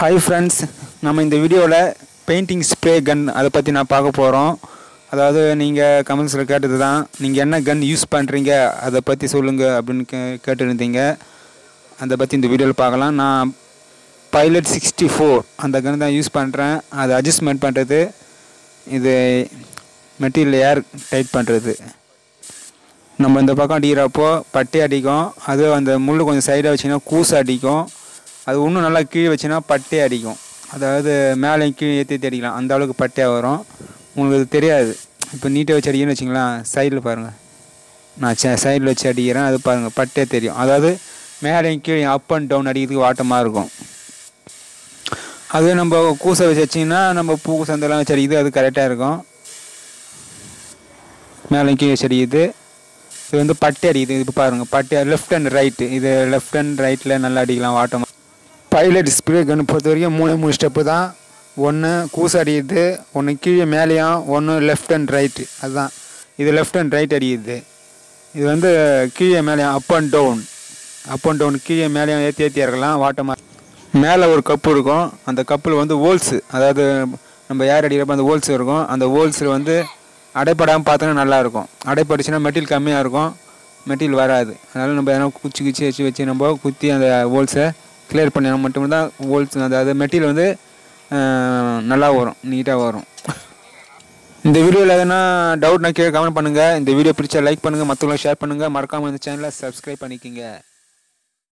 hi friends நம்ம இந்த வீடியோவில் பெயிண்டிங் ஸ்ப்ரே கன் அதை பற்றி நான் பார்க்க போகிறோம் அதாவது நீங்கள் கமெண்ட்ஸில் கேட்டது தான் நீங்கள் என்ன கன் யூஸ் பண்ணுறீங்க அதை பற்றி சொல்லுங்கள் அப்படின்னு கே கேட்டுருந்தீங்க அதை பற்றி இந்த வீடியோவில் பார்க்கலாம் நான் பைலட் சிக்ஸ்டி ஃபோர் அந்த கன் தான் யூஸ் பண்ணுறேன் அதை அட்ஜஸ்ட்மெண்ட் பண்ணுறது இது மெட்டீரியல் ஏர் டைட் பண்ணுறது நம்ம இந்த பக்கம் அடிக்கிறப்போ பட்டி அடிக்கும் அது அந்த முள் கொஞ்சம் சைடாக வச்சிங்கன்னா கூசு அடிக்கும் அது இன்னும் நல்லா கீழே வச்சுன்னா பட்டே அடிக்கும் அதாவது மேலே கீழே ஏற்றி ஏற்றி அடிக்கலாம் அந்த அளவுக்கு பட்டையாக வரும் உங்களுக்கு அது தெரியாது இப்போ நீட்டாக வச்சு அடிக்கணும்னு வச்சிங்களேன் சைடில் பாருங்கள் நான் சே சைடில் வச்சு அடிக்கிறேன் அது பாருங்கள் பட்டே தெரியும் அதாவது மேலே கீழே அப் அண்ட் டவுன் அடிக்கிறதுக்கு வாட்டமாக இருக்கும் அதுவே நம்ம கூசை வச்சு வச்சிங்கன்னா நம்ம பூ சந்தெல்லாம் வச்சு அடிக்குது அது கரெக்டாக இருக்கும் மேலே கீழே வச்சு அடிக்குது இது வந்து பட்டை அடிக்குது இது பாருங்கள் பட்டை லெஃப்ட் அண்ட் ரைட்டு இது லெஃப்ட் அண்ட் ரைட்டில் நல்லா அடிக்கலாம் வாட்டம் பைலட் ஸ்ப்ரே கன் பொறுத்த வரைக்கும் மூணு மூணு ஸ்டெப்பு தான் ஒன்று கூசு அடிக்குது ஒன்று கீழே மேலேயும் ஒன்று லெஃப்ட் அண்ட் ரைட்டு அதுதான் இது லெஃப்ட் அண்ட் ரைட் அடிக்குது இது வந்து கீழே மேலேயும் up and down up and down கீழே மேலேயும் ஏற்றி ஏற்றி இறக்கலாம் வாட்டமாக மேலே ஒரு கப்பு இருக்கும் அந்த கப்பில் வந்து ஹோல்ஸு அதாவது நம்ம ஏர் அடிக்கிறப்ப அந்த ஹோல்ஸ் இருக்கும் அந்த ஹோல்ஸில் வந்து அடைப்படாமல் பார்த்தோன்னா நல்லாயிருக்கும் அடைப்பட்டுச்சுன்னா மெட்டீரியல் கம்மியாக இருக்கும் மெட்டீரியல் வராது அதனால் நம்ம எதனா குச்சி குச்சி வச்சு வச்சு நம்ம குத்தி அந்த ஹோல்ஸை கிளியர் பண்ணி மட்டும்தான் ஹோல்ஸ் அதாவது மெட்டீரியல் வந்து நல்லா வரும் நீட்டாக வரும் இந்த வீடியோவில் எதனா டவுட்னா கீழே கமெண்ட் பண்ணுங்கள் இந்த வீடியோ பிடிச்சா லைக் பண்ணுங்கள் மற்றவங்களை ஷேர் பண்ணுங்கள் மறக்காமல் இந்த சேனலை சப்ஸ்கிரைப் பண்ணிக்கோங்க